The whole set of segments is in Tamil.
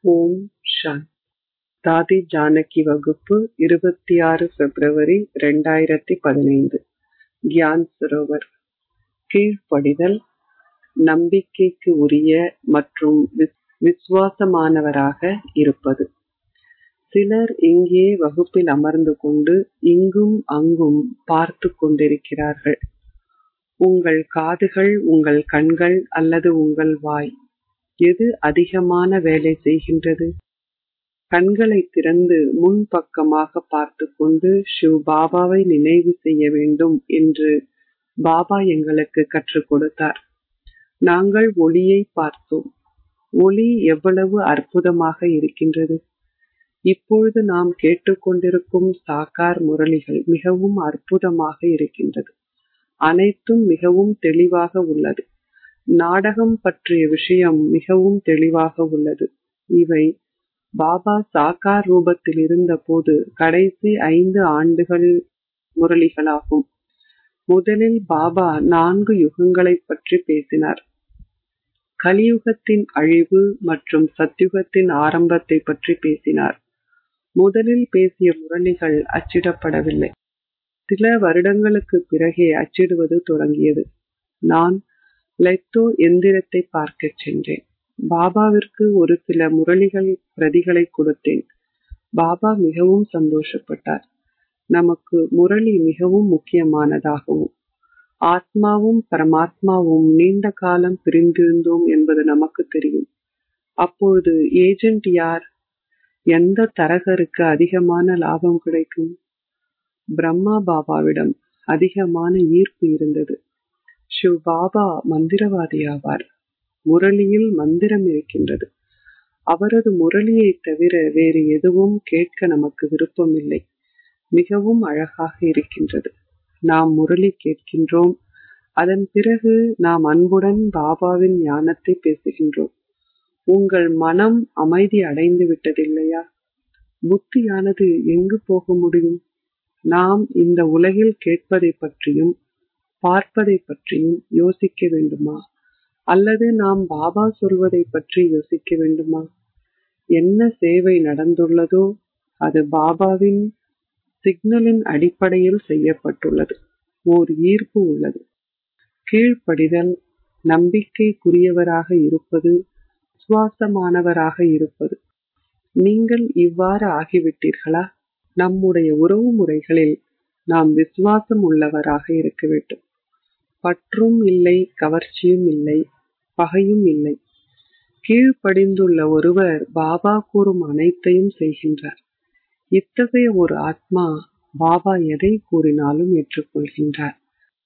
ஓம் சாந்தி தாதி ஜானகி வகுப்பு இருபத்தி ஆறு பிப்ரவரி ரெண்டாயிரத்தி பதினைந்து கியான் சரோவர் கீழ்ப்படிதல் நம்பிக்கைக்கு உரிய மற்றும் விஸ்- விசுவாசமானவராக இருப்பது சிலர் இங்கே வகுப்பில் அமர்ந்து கொண்டு இங்கும் அங்கும் பார்த்து கொண்டிருக்கிறார்கள் உங்கள் காதுகள் உங்கள் கண்கள் அல்லது உங்கள் வாய் எது அதிகமான வேலை செய்கின்றது கண்களை திறந்து முன்பக்கமாக பார்த்து கொண்டு ஷிவ் பாபாவை நினைவு செய்ய வேண்டும் என்று பாபா எங்களுக்கு கற்றுக் கொடுத்தார் நாங்கள் ஒளியை பார்த்தோம் ஒளி எவ்வளவு அற்புதமாக இருக்கின்றது இப்பொழுது நாம் கேட்டுக்கொண்டிருக்கும் சாக்கார் முரளிகள் மிகவும் அற்புதமாக இருக்கின்றது அனைத்தும் மிகவும் தெளிவாக உள்ளது நாடகம் பற்றிய விஷயம் மிகவும் தெளிவாக உள்ளது இவை பாபா சாக்கார் ரூபத்தில் இருந்தபோது கடைசி ஐந்து ஆண்டுகள் முரளிகளாகும் முதலில் பாபா நான்கு யுகங்களைப் பற்றி பேசினார் கலியுகத்தின் அழிவு மற்றும் சத்யுகத்தின் ஆரம்பத்தை பற்றி பேசினார் முதலில் பேசிய முரளிகள் அச்சிடப்படவில்லை சில வருடங்களுக்கு பிறகே அச்சிடுவது தொடங்கியது நான் லெத்தோ எந்திரத்தை பார்க்கச் சென்றேன் பாபாவிற்கு ஒரு சில முரளிகள் பிரதிகளை கொடுத்தேன் பாபா மிகவும் சந்தோஷப்பட்டார் நமக்கு முரளி மிகவும் முக்கியமானதாகவும் ஆத்மாவும் பரமாத்மாவும் நீண்ட காலம் பிரிந்திருந்தோம் என்பது நமக்கு தெரியும் அப்பொழுது ஏஜென்ட் யார் எந்த தரகருக்கு அதிகமான லாபம் கிடைக்கும் பிரம்மா பாபாவிடம் அதிகமான ஈர்ப்பு இருந்தது ஷிவ் பாபா மந்திரவாதி ஆவார் முரளியில் மந்திரம் இருக்கின்றது அவரது முரளியை தவிர வேறு எதுவும் கேட்க நமக்கு விருப்பம் இல்லை மிகவும் அழகாக இருக்கின்றது நாம் முரளி கேட்கின்றோம் அதன் பிறகு நாம் அன்புடன் பாபாவின் ஞானத்தை பேசுகின்றோம் உங்கள் மனம் அமைதி அடைந்து விட்டதில்லையா புத்தியானது எங்கு போக முடியும் நாம் இந்த உலகில் கேட்பதை பற்றியும் பார்ப்பதை பற்றியும் யோசிக்க வேண்டுமா அல்லது நாம் பாபா சொல்வதை பற்றி யோசிக்க வேண்டுமா என்ன சேவை நடந்துள்ளதோ அது பாபாவின் சிக்னலின் அடிப்படையில் செய்யப்பட்டுள்ளது ஓர் ஈர்ப்பு உள்ளது கீழ்ப்படிதல் நம்பிக்கைக்குரியவராக இருப்பது விசுவாசமானவராக இருப்பது நீங்கள் இவ்வாறு ஆகிவிட்டீர்களா நம்முடைய உறவு முறைகளில் நாம் விசுவாசம் உள்ளவராக இருக்க வேண்டும் பற்றும் இல்லை கவர்ச்சியும் இல்லை பகையும் இல்லை கீழ்ப்படிந்துள்ள ஒருவர் பாபா கூறும் அனைத்தையும் செய்கின்றார் இத்தகைய ஒரு ஆத்மா பாபா எதை கூறினாலும் ஏற்றுக்கொள்கின்றார்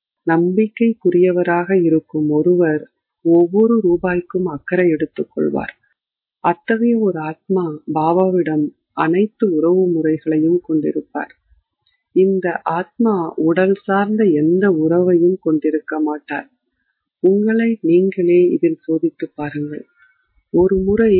நம்பிக்கைக்குரியவராக இருக்கும் ஒருவர் ஒவ்வொரு ரூபாய்க்கும் அக்கறை எடுத்துக் கொள்வார் அத்தகைய ஒரு ஆத்மா பாபாவிடம் அனைத்து உறவு முறைகளையும் கொண்டிருப்பார் இந்த ஆத்மா உடல் சார்ந்த எந்த உறவையும் கொண்டிருக்க மாட்டார் உங்களை நீங்களே இதில் சோதித்து பாருங்கள் ஒரு முறை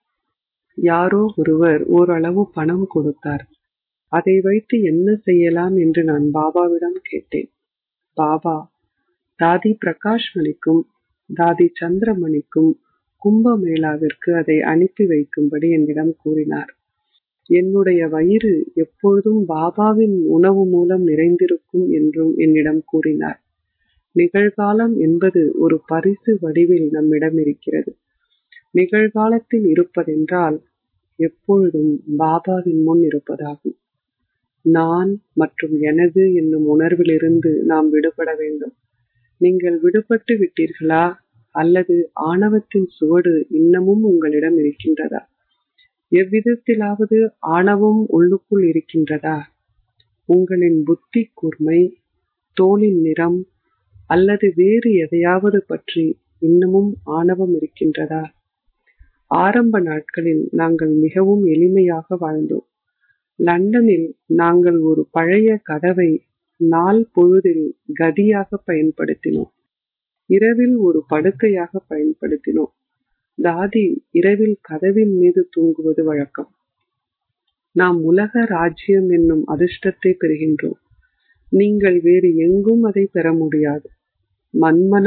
யாரோ ஒருவர் ஓரளவு பணம் கொடுத்தார் அதை வைத்து என்ன செய்யலாம் என்று நான் பாபாவிடம் கேட்டேன் பாபா தாதி பிரகாஷ் மணிக்கும் தாதி சந்திரமணிக்கும் கும்பமேளாவிற்கு அதை அனுப்பி வைக்கும்படி என்னிடம் கூறினார் என்னுடைய வயிறு எப்பொழுதும் பாபாவின் உணவு மூலம் நிறைந்திருக்கும் என்றும் என்னிடம் கூறினார் நிகழ்காலம் என்பது ஒரு பரிசு வடிவில் நம்மிடம் இருக்கிறது நிகழ்காலத்தில் இருப்பதென்றால் எப்பொழுதும் பாபாவின் முன் இருப்பதாகும் நான் மற்றும் எனது என்னும் உணர்விலிருந்து நாம் விடுபட வேண்டும் நீங்கள் விடுபட்டு விட்டீர்களா அல்லது ஆணவத்தின் சுவடு இன்னமும் உங்களிடம் இருக்கின்றதா எவ்விதத்திலாவது ஆணவம் உள்ளுக்குள் இருக்கின்றதா உங்களின் புத்தி கூர்மை தோலின் நிறம் அல்லது வேறு எதையாவது பற்றி இன்னமும் ஆணவம் இருக்கின்றதா ஆரம்ப நாட்களில் நாங்கள் மிகவும் எளிமையாக வாழ்ந்தோம் லண்டனில் நாங்கள் ஒரு பழைய கதவை நாள் பொழுதில் கதியாக பயன்படுத்தினோம் இரவில் ஒரு படுக்கையாக பயன்படுத்தினோம் தாதி இரவில் கதவின் மீது தூங்குவது வழக்கம் நாம் உலக ராஜ்யம் என்னும் அதிர்ஷ்டத்தை பெறுகின்றோம் நீங்கள் வேறு எங்கும் அதை பெற முடியாது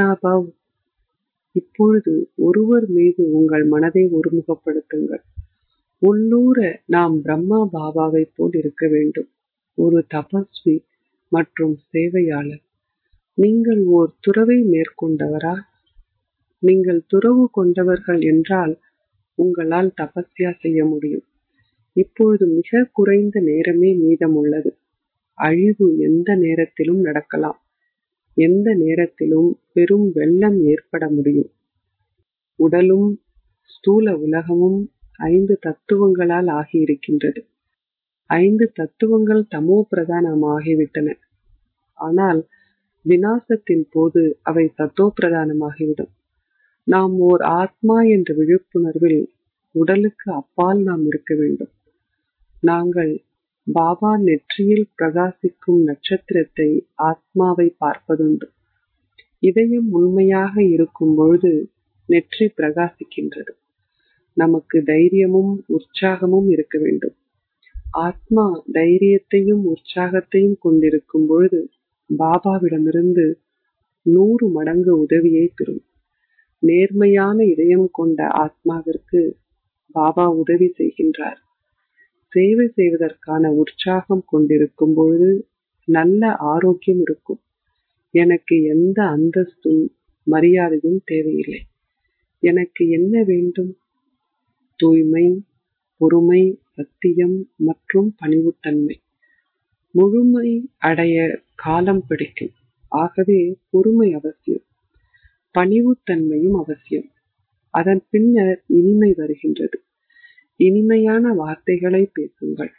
மன்மனாபாவ் இப்பொழுது ஒருவர் மீது உங்கள் மனதை ஒருமுகப்படுத்துங்கள் உள்ளூர நாம் பிரம்மா பாபாவை போல் இருக்க வேண்டும் ஒரு தபஸ்வி மற்றும் சேவையாளர் நீங்கள் ஓர் துறவை மேற்கொண்டவரா நீங்கள் துறவு கொண்டவர்கள் என்றால் உங்களால் தபஸ்யா செய்ய முடியும் இப்பொழுது மிக குறைந்த நேரமே மீதம் உள்ளது அழிவு எந்த நேரத்திலும் நடக்கலாம் எந்த நேரத்திலும் பெரும் வெள்ளம் ஏற்பட முடியும் உடலும் ஸ்தூல உலகமும் ஐந்து தத்துவங்களால் ஆகியிருக்கின்றது ஐந்து தத்துவங்கள் தமோ பிரதானமாகிவிட்டன ஆனால் வினாசத்தின் போது அவை சத்தோ பிரதானமாகிவிடும் நாம் ஓர் ஆத்மா என்ற விழிப்புணர்வில் உடலுக்கு அப்பால் நாம் இருக்க வேண்டும் நாங்கள் பாபா நெற்றியில் பிரகாசிக்கும் நட்சத்திரத்தை ஆத்மாவை பார்ப்பதுண்டு இதயம் உண்மையாக இருக்கும் பொழுது நெற்றி பிரகாசிக்கின்றது நமக்கு தைரியமும் உற்சாகமும் இருக்க வேண்டும் ஆத்மா தைரியத்தையும் உற்சாகத்தையும் கொண்டிருக்கும் பொழுது பாபாவிடமிருந்து நூறு மடங்கு உதவியை பெறும் நேர்மையான இதயம் கொண்ட ஆத்மாவிற்கு பாபா உதவி செய்கின்றார் சேவை செய்வதற்கான உற்சாகம் கொண்டிருக்கும் பொழுது நல்ல ஆரோக்கியம் இருக்கும் எனக்கு எந்த அந்தஸ்தும் மரியாதையும் தேவையில்லை எனக்கு என்ன வேண்டும் தூய்மை பொறுமை சத்தியம் மற்றும் பணிவுத்தன்மை முழுமை அடைய காலம் பிடிக்கும் ஆகவே பொறுமை அவசியம் பணிவுத்தன்மையும் அவசியம் அதன் பின்னர் இனிமை வருகின்றது இனிமையான வார்த்தைகளை பேசுங்கள்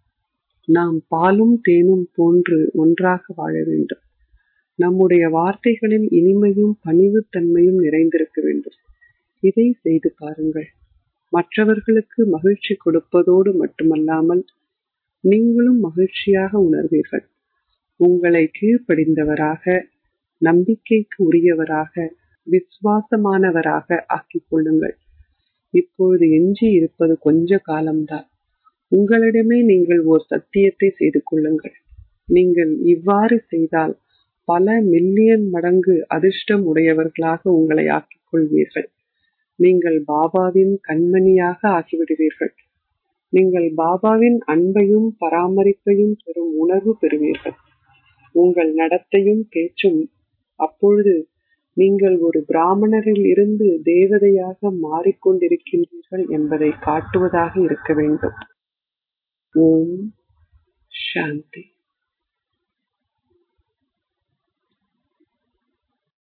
நாம் பாலும் தேனும் போன்று ஒன்றாக வாழ வேண்டும் நம்முடைய வார்த்தைகளில் இனிமையும் பணிவுத்தன்மையும் நிறைந்திருக்க வேண்டும் இதை செய்து பாருங்கள் மற்றவர்களுக்கு மகிழ்ச்சி கொடுப்பதோடு மட்டுமல்லாமல் நீங்களும் மகிழ்ச்சியாக உணர்வீர்கள் உங்களை கீழ்ப்படிந்தவராக நம்பிக்கைக்கு உரியவராக விசுவாசமானவராக ஆக்கிக் கொள்ளுங்கள் இப்பொழுது எஞ்சி இருப்பது கொஞ்ச காலம்தான் உங்களிடமே நீங்கள் ஓர் சத்தியத்தை செய்து கொள்ளுங்கள் நீங்கள் இவ்வாறு செய்தால் பல மில்லியன் மடங்கு அதிர்ஷ்டம் உடையவர்களாக உங்களை ஆக்கிக் கொள்வீர்கள் நீங்கள் பாபாவின் கண்மணியாக ஆகிவிடுவீர்கள் நீங்கள் பாபாவின் அன்பையும் பராமரிப்பையும் பெறும் உணர்வு பெறுவீர்கள் உங்கள் நடத்தையும் பேச்சும் அப்பொழுது நீங்கள் ஒரு பிராமணரில் இருந்து தேவதையாக மாறிக்கொண்டிருக்கின்றீர்கள் என்பதை காட்டுவதாக இருக்க வேண்டும் ஓம் சாந்தி